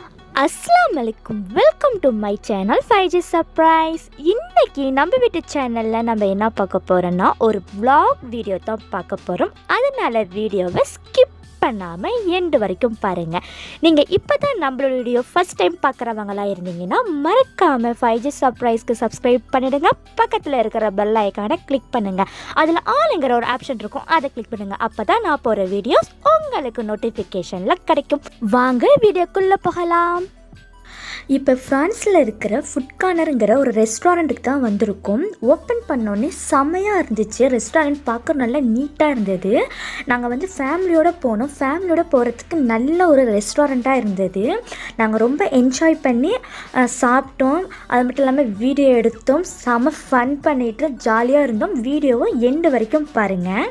அஸ்ஸலாமு அலைக்கும் welcome to my channel five G surprise இன்னைக்கு நம்ம வீட்டு சேனலில் நம்ம என்ன பார்க்க போகிறோன்னா ஒரு vlog வீடியோ தான் பார்க்க போகிறோம் அதனால வீடியோவை ஸ்கிப் பண்ணாமல் எண்டு வரைக்கும் பாருங்கள் நீங்கள் இப்போ தான் நம்மளோட வீடியோ ஃபஸ்ட் டைம் பார்க்குறவங்களா இருந்தீங்கன்னா மறக்காமல் ஃபைவ் ஜி சர்ப்ரைஸ்க்கு சப்ஸ்கிரைப் பண்ணிடுங்க பக்கத்தில் இருக்கிற பெல் ஐக்கானை கிளிக் பண்ணுங்கள் அதில் ஆளுங்கிற ஒரு ஆப்ஷன் இருக்கும் அதை கிளிக் பண்ணுங்கள் அப்போ தான் நான் போகிற வீடியோஸ் உங்களுக்கு நோட்டிஃபிகேஷனில் கிடைக்கும் வாங்க வீடியோக்குள்ளே போகலாம் இப்போ ஃப்ரான்ஸில் இருக்கிற ஃபுட் கார்னருங்கிற ஒரு ரெஸ்டாரண்ட்டுக்கு தான் வந்திருக்கோம் ஓப்பன் பண்ணோன்னே செமையாக இருந்துச்சு ரெஸ்டாரண்ட் பார்க்க நல்லா நீட்டாக இருந்தது நாங்கள் வந்து ஃபேமிலியோடு போனோம் ஃபேமிலியோட போகிறதுக்கு நல்ல ஒரு ரெஸ்டாரண்ட்டாக இருந்தது நாங்கள் ரொம்ப என்ஜாய் பண்ணி அஹ், சாப்பிட்டோம் அது மட்டும் இல்லாமல் வீடியோ எடுத்தோம் செம ஃபன் பண்ணிட்டு ஜாலியாக இருந்தோம் வீடியோவை எண்டு வரைக்கும் பாருங்கள்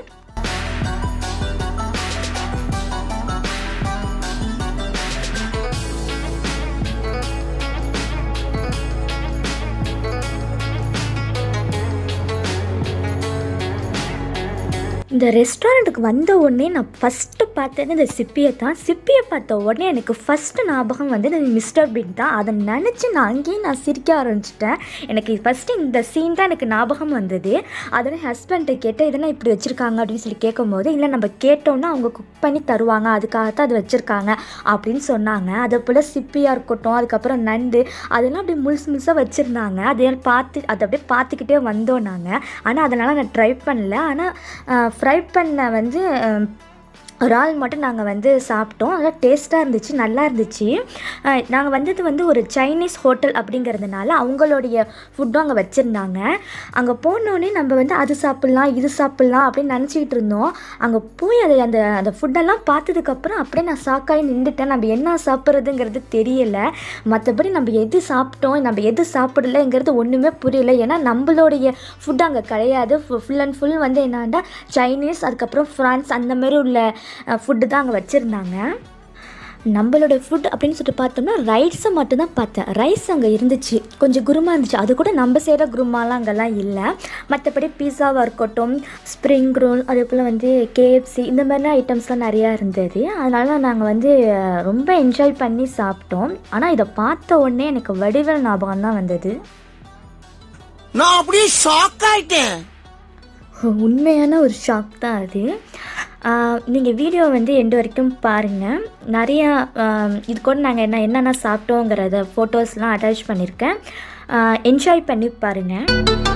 இந்த ரெஸ்டாரண்ட்டுக்கு வந்த உடனே நான் ஃபஸ்ட்டு பார்த்தது இந்த சிப்பியை தான் சிப்பியை பார்த்த உடனே எனக்கு ஃபஸ்ட்டு ஞாபகம் வந்து இந்த மிஸ்டர் பின் தான் அதை நினச்சி நான் அங்கேயும் நான் சிரிக்க ஆரம்பிச்சிட்டேன் எனக்கு ஃபஸ்ட்டு இந்த சீன் தான் எனக்கு ஞாபகம் வந்தது அதோட ஹஸ்பண்ட்டை கேட்டேன் இதெல்லாம் இப்படி வச்சுருக்காங்க அப்படின்னு சொல்லி கேட்கும்போது இல்லை நம்ம கேட்டோம்னா அவங்க குக் பண்ணி தருவாங்க அதுக்காக தான் அது வச்சுருக்காங்க அப்படின்னு சொன்னாங்க அதை போல் சிப்பியாக இருக்கட்டும் அதுக்கப்புறம் நண்டு அதெல்லாம் அப்படியே முழுசு முழுசாக வச்சுருந்தாங்க அதை பார்த்து அதை அப்படியே பார்த்துக்கிட்டே வந்தோம் நாங்கள் ஆனால் அதனால் நான் ட்ரை பண்ணல ஆனால் ஃப்ரை பண்ண வந்து அஹ், ஒரு ஆள் மட்டும் நாங்கள் வந்து சாப்பிட்டோம் நல்லா டேஸ்ட்டாக இருந்துச்சு நல்லா இருந்துச்சு நாங்கள் வந்தது வந்து ஒரு சைனீஸ் ஹோட்டல் அப்படிங்கிறதுனால அவங்களுடைய ஃபுட்டும் அங்கே வச்சுருந்தாங்க அங்கே போனோடனே நம்ம வந்து அது சாப்பிட்லாம் இது சாப்பிட்லாம் அப்படின்னு நினச்சிக்கிட்டு இருந்தோம் அங்கே போய் அதை அந்த அந்த ஃபுட்டெல்லாம் பார்த்ததுக்கப்புறம் அப்படியே நான் சாக்காய் நின்றுட்டேன் நம்ம என்ன சாப்பிட்றதுங்கிறது தெரியல மற்றபடி நம்ம எது சாப்பிட்டோம் நம்ம எது சாப்பிடலைங்கிறது ஒன்றுமே புரியல ஏன்னா நம்மளுடைய ஃபுட் அங்கே கிடையாது ஃபுல் அண்ட் ஃபுல் வந்து என்னன்னா சைனீஸ் அதுக்கப்புறம் ஃப்ரான்ஸ் அந்த மாதிரி உள்ள ஃபுட்டு தான் அங்கே வச்சுருந்தாங்க நம்மளோட ஃபுட் அப்படின்னு சொல்லிட்டு பார்த்தோம்னா ரைஸை மட்டும்தான் பார்த்தேன் ரைஸ் அங்கே இருந்துச்சு கொஞ்சம் குருமா இருந்துச்சு அது கூட நம்ம செய்கிற குருமாலாம் அங்கெல்லாம் இல்லை மற்றபடி பீஸாவாக இருக்கட்டும் ஸ்ப்ரிங் ரோல் அதே போல் வந்து கேஎஃப்சி இந்த மாதிரிலாம் ஐட்டம்ஸ்லாம் நிறையா இருந்தது அதனால நாங்கள் வந்து அஹ், ரொம்ப என்ஜாய் பண்ணி சாப்பிட்டோம் ஆனால் இதை பார்த்த உடனே எனக்கு வடிவேல் ஞாபகம் தான் வந்தது நான் அப்படியே ஷாக் ஆயிட்டேன் உண்மையான ஒரு ஷாக் தான் அது நீங்கள் வீடியோ வந்து எண்டு வரைக்கும் பாருங்கள் நிறையா ஆஹ் இது கூட நாங்கள் என்ன என்னென்ன சாப்பிட்டோங்கிறத ஃபோட்டோஸ்லாம் அட்டாச் பண்ணியிருக்கேன் என்ஜாய் பண்ணி பாருங்கள்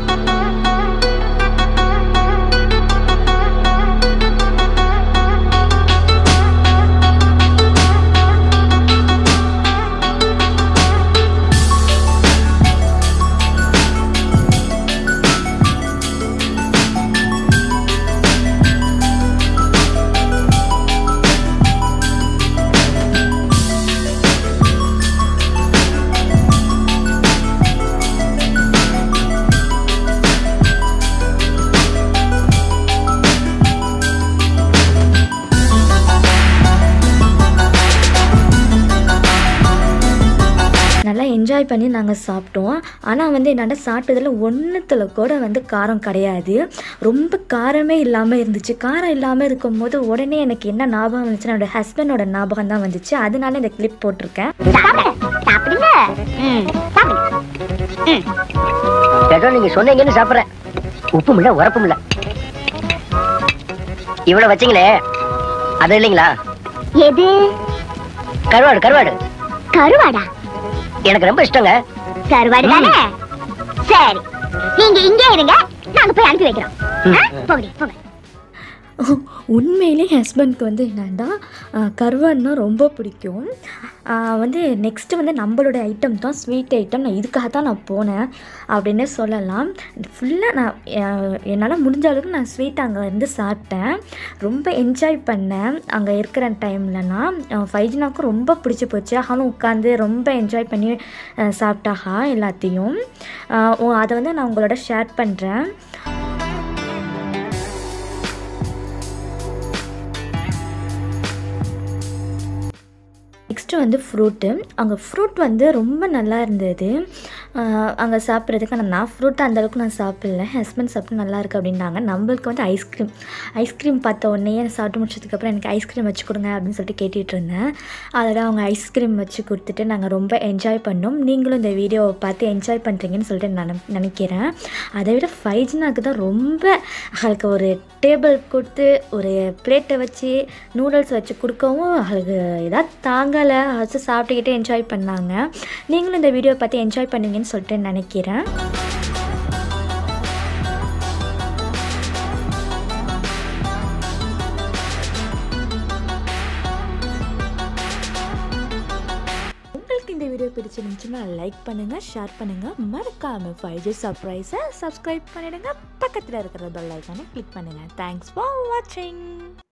நல்லா என்ஜாய் பண்ணி நாங்கள் சாப்பிட்டோம் ஆனால் வந்து என்னென்னா சாப்பிட்டதில் ஒன்றுத்தில் கூட வந்து காரம் கிடையாது ரொம்ப காரமே இல்லாமல் இருந்துச்சு காரம் இல்லாமல் இருக்கும்போது உடனே எனக்கு என்ன ஞாபகம் வந்துச்சுன்னா என்னோட ஹஸ்பண்டோட ஞாபகம் தான் வந்துச்சு அதனால இந்த கிளிப் போட்டிருக்கேன் சாப்பிடுங்க ம் சாப்பிடுங்க ஏதோ நீங்க சொன்னீங்கன்னு சாப்பிடுறேன் உப்பும் இல்ல உரப்பும் இல்ல இவ்வளவு வச்சீங்களே அது இல்லைங்களா எது கருவாடு கருவாடு கருவாடா எனக்கு ரொம்ப இஷ்டங்க கருவாடு தானே சரி நீங்க இங்கே இருங்க நாங்க போய் அனுப்பி வைக்கிறோம் ஆ? போங்க போங்க உண்மையிலே ஹஸ்பண்ட்க்கு வந்து என்னன்னா கருவாடுனா ரொம்ப பிடிக்கும் ஆஹ் வந்து நெக்ஸ்ட்டு வந்து நம்மளோட ஐட்டம் தான் ஸ்வீட் ஐட்டம் நான் இதுக்காக தான் நான் போனேன் அப்படின்னு சொல்லலாம் ஃபுல்லாக நான் ஆஹ் என்னால் முடிஞ்ச அளவுக்கு நான் ஸ்வீட் அங்கே இருந்து சாப்பிட்டேன் ரொம்ப என்ஜாய் பண்ணேன் அங்கே இருக்கிற டைம்லலாம் ஃபைஜினாக்கும் ரொம்ப பிடிச்சி போச்சு அவனும் உட்காந்து ரொம்ப என்ஜாய் பண்ணி ஆஹ் சாப்பிட்டாஹா எல்லாத்தையும் ஆஹ் ஓ, அதை வந்து நான் உங்களோட ஷேர் பண்ணுறேன் நெக்ஸ்ட் நெக்ஸ்ட்டு வந்து ஃப்ரூட்டு அங்கே ஃப்ரூட் வந்து ரொம்ப நல்லா இருந்தது ஆஹ் அங்கே சாப்பிட்றதுக்கு ஆனால் நான் ஃப்ரூட் அந்தளவுக்கு நான் சாப்பிடல ஹஸ்பண்ட் சாப்பிட்டு நல்லா இருக்கு அப்படின்னாங்க நம்மளுக்கு வந்து ஐஸ்கிரீம் ஐஸ்கிரீம் பார்த்த உடனே நான் சாப்பிட்டு முடிச்சதுக்கப்புறம் எனக்கு ஐஸ்கிரீம் வச்சு கொடுங்க அப்படின்னு சொல்லிட்டு கேட்டுட்டு இருந்தேன் அதோட அவங்க ஐஸ்கிரீம் வச்சு கொடுத்துட்டு நாங்கள் ரொம்ப என்ஜாய் பண்ணோம் நீங்களும் இந்த வீடியோவை பார்த்து என்ஜாய் பண்ணுறீங்கன்னு சொல்லிட்டு நான் நினை- நினைக்கிறேன் அதை விட ஃபைஜ்னாக்கு தான் ரொம்ப அவளுக்கு ஒரு டேபிள் கொடுத்து ஒரு பிளேட்டை வச்சு நூடுல்ஸ் வச்சு கொடுக்கவும் அவளுக்கு ஏதாவது தாங்கலை வச்சு சாப்பிட்டுக்கிட்டே என்ஜாய் பண்ணாங்க நீங்களும் இந்த வீடியோ பார்த்து என்ஜாய் பண்ணுவீங்கன்னு சொல்லிட்டு நினைக்கிறேன் உங்களுக்கு இந்த வீடியோ பிடிச்சிருந்துச்சுன்னா லைக் பண்ணுங்கள் ஷேர் பண்ணுங்கள் மறக்காமல் ஃபைவ் ஜி சர்ப்ரைஸை சப்ஸ்கிரைப் பண்ணிடுங்க பக்கத்தில் இருக்கிற பெல் ஐக்கானை கிளிக் பண்ணுங்கள் தேங்க்ஸ் ஃபார் வாட்சிங்